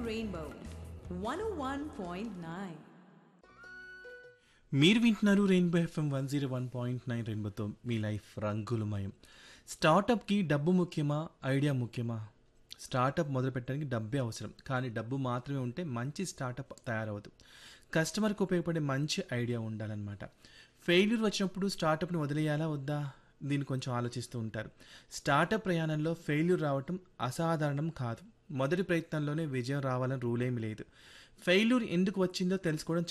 Rainbow 101.9. మీరు వింటున్నారు rainbow FM one zero one point nine రెయిన్బోతో మీ లైఫ్ రంగులమయం స్టార్టప్కి డబ్బు ముఖ్యమా ఐడియా ముఖ్యమా స్టార్టప్ మొదలు పెట్టడానికి డబ్బే అవసరం కానీ డబ్బు మాత్రమే ఉంటే మంచి స్టార్టప్ తయారవదు కస్టమర్కి ఉపయోగపడే మంచి ఐడియా ఉండాలన్నమాట ఫెయిల్యూర్ వచ్చినప్పుడు స్టార్టప్ని వదిలేయాలా వద్దా దీన్ని కొంచెం ఆలోచిస్తూ ఉంటారు స్టార్టప్ ప్రయాణంలో ఫెయిల్యూర్ రావటం అసాధారణం కాదు మొదటి ప్రయత్నంలోనే విజయం రావాలని రూల్ ఏమీ లేదు ఫెయిల్యూర్ ఎందుకు వచ్చిందో తెలుసుకోవడం